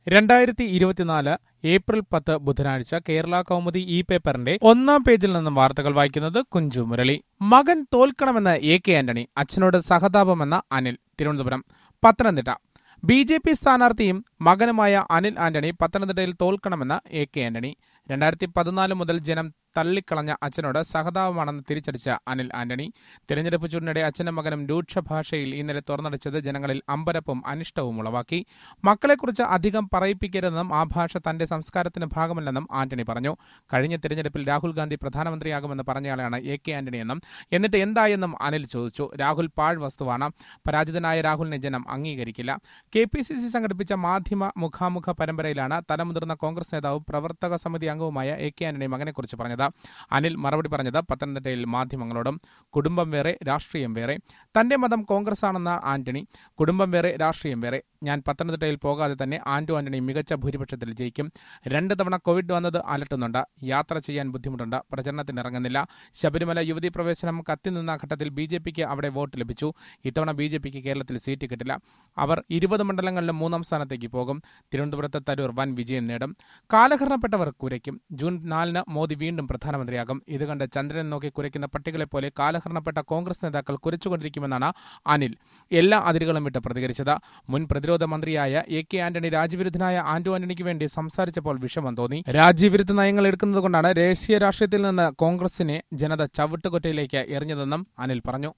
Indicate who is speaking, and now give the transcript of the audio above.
Speaker 1: രണ്ടായിരത്തി ഇരുപത്തിനാല് ഏപ്രിൽ പത്ത് ബുധനാഴ്ച കേരള കൗമുദി ഇ പേപ്പറിന്റെ ഒന്നാം പേജിൽ നിന്നും വാർത്തകൾ വായിക്കുന്നത് കുഞ്ചു മുരളി മകൻ തോൽക്കണമെന്ന് എ കെ ആന്റണി അച്ഛനോട് സഹതാപമെന്ന Anil Thiruvananthapuram Pathanamthitta B J P സ്ഥാനാർത്ഥിയും മകനുമായ അനിൽ ആന്റണി പത്തനംതിട്ടയിൽ തോൽക്കണമെന്ന് എ കെ ആന്റണി രണ്ടായിരത്തി പതിനാല് മുതൽ ജനം തള്ളിക്കളഞ്ഞ അച്ഛനോട് സഹതാപമാണെന്ന് തിരിച്ചടിച്ച അനിൽ ആന്റണി തിരഞ്ഞെടുപ്പ് ചൂടിനിടെ അച്ഛനും മകനും രൂക്ഷ ഭാഷയിൽ ഇന്നലെ തുറന്നടിച്ചത് ജനങ്ങളിൽ അമ്പരപ്പും അനിഷ്ടവും ഉളവാക്കി മക്കളെക്കുറിച്ച് അധികം പറയിപ്പിക്കരുതെന്നും ആ ഭാഷ തന്റെ സംസ്കാരത്തിന് ഭാഗമല്ലെന്നും ആന്റണി പറഞ്ഞു കഴിഞ്ഞ തിരഞ്ഞെടുപ്പിൽ രാഹുൽ ഗാന്ധി പ്രധാനമന്ത്രിയാകുമെന്ന് പറഞ്ഞയാളാണ് എ കെ ആന്റണിയെന്നും എന്നിട്ട് എന്തായെന്നും അനിൽ ചോദിച്ചു രാഹുൽ പാഴ് വസ്തുവാണ് പരാജിതനായ രാഹുലിനെ ജനം അംഗീകരിക്കില്ല കെ പി സി സി സംഘടിപ്പിച്ച മാധ്യമ മുഖാമുഖ പരമ്പരയിലാണ് തലമുതിർന്ന കോൺഗ്രസ് നേതാവും പ്രവർത്തക സമിതി അംഗവുമായ എ കെ ആന്റണി മകനെക്കുറിച്ച് പറഞ്ഞത് അനിൽ മറുപടി പറഞ്ഞത് പത്തനംതിട്ടയിൽ മാധ്യമങ്ങളോടും കുടുംബം വേറെ രാഷ്ട്രീയം വേറെ തന്റെ മതം കോൺഗ്രസ് ആണെന്ന ആന്റണി കുടുംബം വേറെ രാഷ്ട്രീയം വേറെ ഞാൻ പത്തനംതിട്ടയിൽ പോകാതെ തന്നെ ആന്റോ ആന്റണി മികച്ച ഭൂരിപക്ഷത്തിൽ ജയിക്കും രണ്ട് തവണ കോവിഡ് വന്നത് അലട്ടുന്നുണ്ട് യാത്ര ചെയ്യാൻ ബുദ്ധിമുട്ടുണ്ട് പ്രചരണത്തിന് ഇറങ്ങുന്നില്ല ശബരിമല യുവതി പ്രവേശനം കത്തിനിന്ന ഘട്ടത്തിൽ ബി ജെ പിക്ക് അവിടെ വോട്ട് ലഭിച്ചു ഇത്തവണ ബി ജെ പിക്ക് കേരളത്തിൽ സീറ്റ് കിട്ടില്ല അവർ ഇരുപത് മണ്ഡലങ്ങളിലും മൂന്നാം സ്ഥാനത്തേക്ക് പോകും തിരുവനന്തപുരത്ത് തരൂർ വൻ വിജയം നേടും കാലഹരണപ്പെട്ടവർ കുരയ്ക്കും ജൂൺ നാലിന് മോദി വീണ്ടും പ്രധാനമന്ത്രിയാകും ഇത് കണ്ട് ചന്ദ്രൻ നോക്കി കുരയ്ക്കുന്ന പട്ടികളെ പോലെ കാലഹരണപ്പെട്ട കോൺഗ്രസ് നേതാക്കൾ കുരച്ചുകൊണ്ടിരിക്കുമെന്നാണ് അനിൽ എല്ലാ അതിരുകളും വിട്ട് പ്രതികരിച്ചത് മുൻ പ്രതിരോധ മന്ത്രിയായ എ കെ ആന്റണി രാജ്യവിരുദ്ധനായ ആന്റോ ആന്റണിക്ക് വേണ്ടി സംസാരിച്ചപ്പോൾ വിഷമം തോന്നി രാജ്യവിരുദ്ധ നയങ്ങൾ എടുക്കുന്നതുകൊണ്ടാണ് ദേശീയ രാഷ്ട്രീയത്തിൽ നിന്ന് കോൺഗ്രസിനെ ജനത ചവിട്ടുകൊറ്റയിലേക്ക് എറിഞ്ഞതെന്നും അനിൽ പറഞ്ഞു